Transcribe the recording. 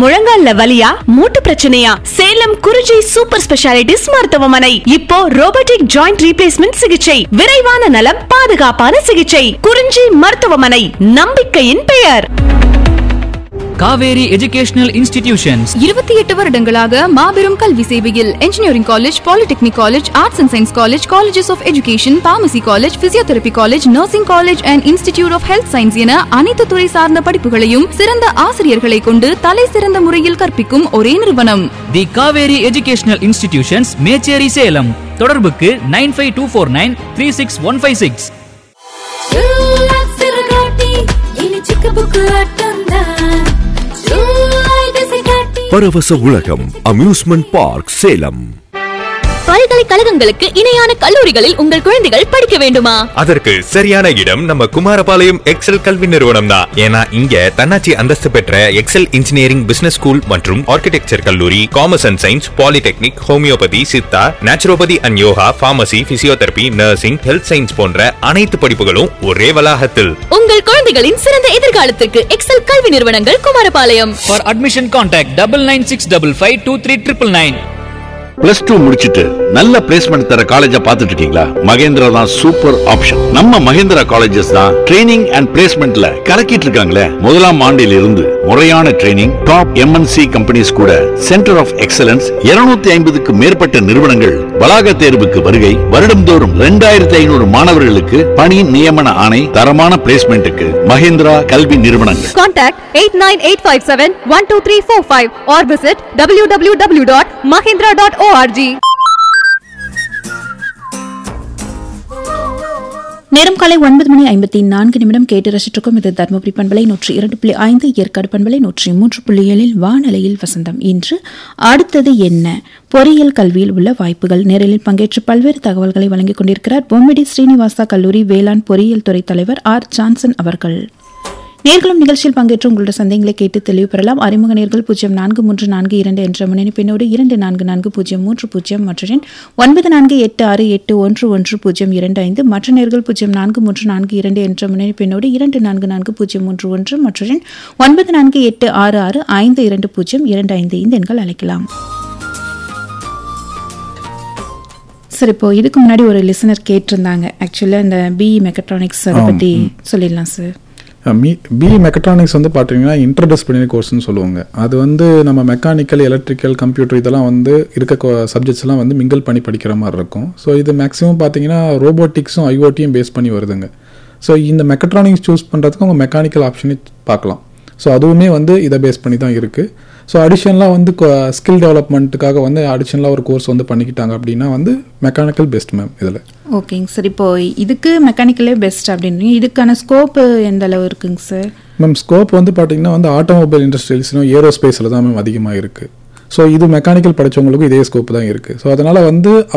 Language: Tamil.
முழங்கால்ல வலியா மூட்டு பிரச்சனையா சேலம் குறிஞ்சி சூப்பர் ஸ்பெஷாலிட்டிஸ் மருத்துவமனை இப்போ ரோபோட்டிக் ஜாயிண்ட் ரீப்ளேஸ்மெண்ட் சிகிச்சை விரைவான நலம் பாதுகாப்பான சிகிச்சை குறிஞ்சி மருத்துவமனை நம்பிக்கையின் பெயர் காவேரி எஜுகேஷனல் இன்ஸ்டிடியூஷன்ஸ் இருபத்தி எட்டு வருடங்களாக மாபெரும் கல்வி சேவையில் engineering college polytechnic college arts and science college colleges of education pharmacy college physiotherapy college nursing college and institute of health science என அனைத்து துறை சார்ந்த படிப்புகளையும் சிறந்த ஆசிரியர்களை கொண்டு தலை சிறந்த முறையில் கற்பிக்கும் ஒரே நிறுவனம் the Kaveri educational institutions Mecheri Salem தொடர்புக்கு nine five two four nine three six one five six பரவச உலகம் அம்யூஸ்மெண்ட் பார்க் சேலம் பல்கலைக்கழகங்களுக்கு இணையான கல்லூரிகளில் உங்கள் குழந்தைகள் படிக்க வேண்டுமா அதற்கு சரியான இடம் நம்ம குமாரபாளையம் எக்ஸல் கல்வி நிறுவனம் தான் ஏன்னா இங்க தன்னாட்சி அந்தஸ்து பெற்ற எக்ஸல் இன்ஜினியரிங் பிசினஸ் ஸ்கூல் மற்றும் ஆர்கிடெக்சர் கல்லூரி commerce and science polytechnic homeopathy Siddha naturopathy and yoga pharmacy physiotherapy nursing health science போன்ற அனைத்து படிப்புகளும் ஒரே வளாகத்தில் உங்கள் குழந்தைகளின் சிறந்த எதிர்காலத்திற்கு எக்ஸல் கல்வி நிறுவனங்கள் Kumarapalayam for admission contact double nine six double five two three triple nine plus two முடிச்சிட்டு நல்ல பிளேஸ்மெண்ட் தர காலேஜ பாத்துட்டு இருக்கீங்களா மகேந்திரா தான் சூப்பர் ஆப்ஷன் நம்ம மகேந்திரா காலேஜஸ் தான் ட்ரைனிங் அண்ட் பிளேஸ்மெண்ட்ல கலக்கிட்டு இருக்காங்களே முதலாம் ஆண்டில் இருந்து முறையான ட்ரைனிங் டாப் எம்என்சி கம்பெனிஸ் கூட சென்டர் ஆஃப் எக்ஸலன்ஸ் 250 ஐம்பதுக்கு மேற்பட்ட நிறுவனங்கள் வளாக தேர்வுக்கு வருகை வருடம்தோறும் ரெண்டாயிரத்தி ஐநூறு மாணவர்களுக்கு பணி நியமன ஆணை தரமான பிளேஸ்மெண்ட்டுக்கு மகேந்திரா கல்வி நிறுவனங்கள் Contact 89857-12345 or visit www.mahindra.org. நேரம் காலை ஒன்பது மணி ஐம்பத்தி நான்கு நிமிடம் கேட்டு ரசித்திருக்கும் இது தருமபுரி பண்பலை நூற்றி இரண்டு புள்ளி ஐந்து ஏற்காடு பண்பலை நூற்றி மூன்று புள்ளி ஏழில் வானலையில் வசந்தம் இன்று அடுத்தது என்ன பொறியியல் கல்வியில் உள்ள வாய்ப்புகள் நேரலில் பங்கேற்று பல்வேறு தகவல்களை வழங்கிக் கொண்டிருக்கிறார் பொம்மிடி ஸ்ரீனிவாசா கல்லூரி வேளாண் பொறியியல் துறை தலைவர் ஆர் ஜான்சன் அவர்கள் நேர்களும் நிகழ்ச்சியில் பங்கேற்று உங்களுடைய சந்தேகங்களை கேட்டு தெளிவு பெறலாம் அறிமுக நேர்கள் பூஜ்ஜியம் நான்கு மூன்று நான்கு இரண்டு என்ற முன்னணி பின்னோடு இரண்டு நான்கு நான்கு பூஜ்ஜியம் மூன்று பூஜ்ஜியம் மற்றும் எண் ஒன்பது நான்கு எட்டு ஆறு எட்டு ஒன்று ஒன்று பூஜ்ஜியம் இரண்டு ஐந்து மற்ற நேர்கள் பூஜ்ஜியம் நான்கு மூன்று நான்கு இரண்டு என்ற முன்னணி பின்னோடு இரண்டு நான்கு நான்கு பூஜ்ஜியம் மூன்று ஒன்று மற்றும் எண் ஒன்பது நான்கு எட்டு ஆறு ஆறு ஐந்து இரண்டு பூஜ்ஜியம் இரண்டு ஐந்து இந்த எண்கள் அழைக்கலாம் சார் இப்போ இதுக்கு முன்னாடி ஒரு லிசனர் கேட்டிருந்தாங்க ஆக்சுவலாக இந்த பிஇ மெக்கட்ரானிக்ஸ் அதை பற்றி சொல்லிடலாம் சார் பிஇ மெக்கட்ரானிக்ஸ் வந்து பார்த்தீங்கன்னா இன்டர்டிசிப்ளினரி கோர்ஸ்னு சொல்லுவாங்க அது வந்து நம்ம மெக்கானிக்கல் எலக்ட்ரிக்கல் கம்ப்யூட்டர் இதெல்லாம் வந்து இருக்க சப்ஜெக்ட்ஸ்லாம் வந்து மிங்கிள் பண்ணி படிக்கிற மாதிரி இருக்கும் ஸோ இது மேக்ஸிமம் பார்த்தீங்கன்னா ரோபோட்டிக்ஸும் ஐஓடியும் பேஸ் பண்ணி வருதுங்க ஸோ இந்த மெக்கட்ரானிக்ஸ் சூஸ் பண்ணுறதுக்கு அவங்க மெக்கானிக்கல் ஆப்ஷனே பார்க்கலாம் ஸோ அதுவுமே வந்து இதை பேஸ் பண்ணி தான் இருக்குது ஸோ அடிஷனலாக வந்து ஸ்கில் டெவலப்மெண்ட்டுக்காக வந்து அடிஷனலாக ஒரு கோர்ஸ் வந்து பண்ணிக்கிட்டாங்க அப்படின்னா வந்து மெக்கானிக்கல் பெஸ்ட் மேம் இதில் ஓகேங்க சார் இப்போ இதுக்கு மெக்கானிக்கலே பெஸ்ட் அப்படின்றீங்க இதுக்கான ஸ்கோப்பு எந்த அளவு இருக்குங்க சார் மேம் ஸ்கோப் வந்து பார்த்தீங்கன்னா வந்து ஆட்டோமொபைல் இண்டஸ்ட்ரியல்ஸ்லும் ஏரோஸ்பேஸில் தான் மேம் அதிகமாக இருக்குது ஸோ இது மெக்கானிக்கல் படித்தவங்களுக்கும் இதே ஸ்கோப் தான் இருக்குது ஸோ அதனால் வந்து